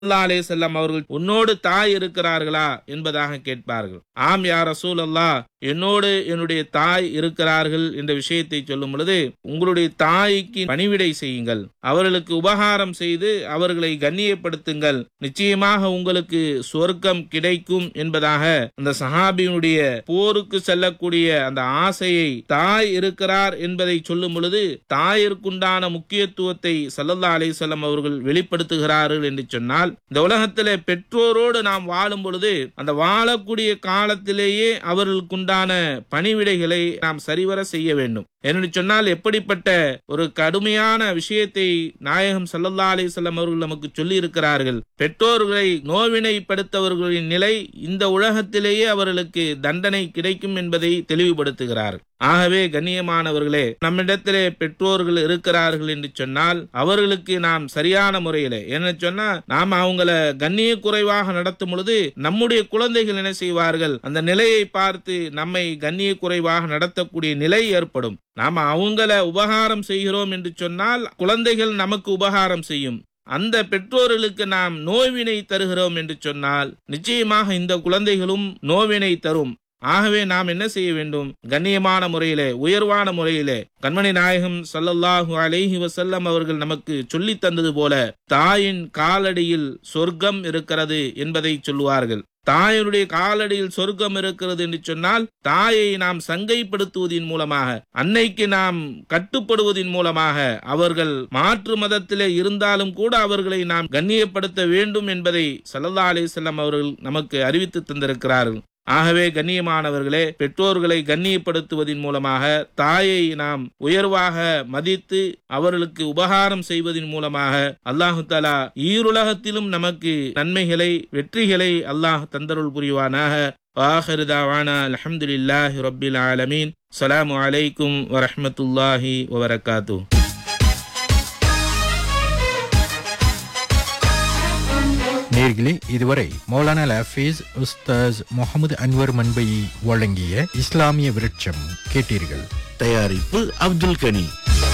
ஸல்லல்லாஹு அலைஹி வஸல்லம் அவர்கள் உன்னோடு தாய் இருக்கிறார்களா என்பதாக கேட்பார்கள் ஆம் யா ரசூல் என்னோடு என்னுடைய தாய் இருக்கிறார்கள் என்ற விஷயத்தை சொல்லும் பொழுது உங்களுடைய தாய்க்கு பணிவிடை செய்யுங்கள் அவர்களுக்கு உபகாரம் செய்து அவர்களை கண்ணியப்படுத்துங்கள் நிச்சயமாக உங்களுக்கு சொர்க்கம் கிடைக்கும் என்பதாக அந்த சஹாபியினுடைய போருக்கு செல்லக்கூடிய அந்த ஆசையை தாய் இருக்கிறார் என்பதை சொல்லும் பொழுது தாயிற்குண்டான முக்கியத்துவத்தை சல்லல்லா அலிசல்லம் அவர்கள் வெளிப்படுத்துகிறார்கள் என்று சொன்னால் இந்த உலகத்திலே பெற்றோரோடு நாம் வாழும் பொழுது அந்த வாழக்கூடிய காலத்திலேயே அவர்களுக்குண்டான பணிவிடைகளை நாம் சரிவர செய்ய வேண்டும் என்று சொன்னால் எப்படிப்பட்ட ஒரு கடுமையான விஷயத்தை நாயகம் சல்லல்லா அலிசல்லம் அவர்கள் நமக்கு சொல்லி இருக்கிறார்கள் பெற்றோர்களை நோவினைப்படுத்தவர்களின் நிலை இந்த உலகத்திலேயே அவர்களுக்கு தண்டனை கிடைக்கும் என்பதை தெளிவுபடுத்துகிறார் ஆகவே கண்ணியமானவர்களே நம்மிடத்திலே பெற்றோர்கள் இருக்கிறார்கள் என்று சொன்னால் அவர்களுக்கு நாம் சரியான முறையில என்ன சொன்னா நாம் அவங்கள கண்ணிய குறைவாக நடத்தும் பொழுது நம்முடைய குழந்தைகள் என்ன செய்வார்கள் அந்த நிலையை பார்த்து நம்மை கண்ணிய குறைவாக நடத்தக்கூடிய நிலை ஏற்படும் நாம அவங்கள உபகாரம் செய்கிறோம் என்று சொன்னால் குழந்தைகள் நமக்கு உபகாரம் செய்யும் அந்த பெற்றோர்களுக்கு நாம் நோவினை தருகிறோம் என்று சொன்னால் நிச்சயமாக இந்த குழந்தைகளும் நோவினை தரும் ஆகவே நாம் என்ன செய்ய வேண்டும் கண்ணியமான முறையிலே உயர்வான முறையிலே கண்மணி நாயகம் சல்லல்லாஹு அலைஹி வசல்லம் அவர்கள் நமக்கு சொல்லி தந்தது போல தாயின் காலடியில் சொர்க்கம் இருக்கிறது என்பதை சொல்லுவார்கள் தாயினுடைய காலடியில் சொர்க்கம் இருக்கிறது என்று சொன்னால் தாயை நாம் சங்கைப்படுத்துவதன் மூலமாக அன்னைக்கு நாம் கட்டுப்படுவதன் மூலமாக அவர்கள் மாற்று மதத்திலே இருந்தாலும் கூட அவர்களை நாம் கண்ணியப்படுத்த வேண்டும் என்பதை சல்லல்லா அலிசல்லாம் அவர்கள் நமக்கு அறிவித்து தந்திருக்கிறார்கள் ஆகவே கண்ணியமானவர்களே பெற்றோர்களை கண்ணியப்படுத்துவதன் மூலமாக தாயை நாம் உயர்வாக மதித்து அவர்களுக்கு உபகாரம் செய்வதன் மூலமாக அல்லாஹு தாலா ஈருலகத்திலும் நமக்கு நன்மைகளை வெற்றிகளை அல்லாஹ் தந்தருள் புரிவானாக வாஹருதாவானா அலமதுல்லாஹி ரபில் ஆலமீன் அஸ்ஸலாமு அலைக்கும் வரஹ்மத்துல்லாஹி வபரகாத்து நேர்களே இதுவரை மௌலானா லஃபீஸ் உஸ்தாஸ் முகமது அன்வர் மன்பை வழங்கிய இஸ்லாமிய விருட்சம் கேட்டீர்கள் தயாரிப்பு அப்துல் கனி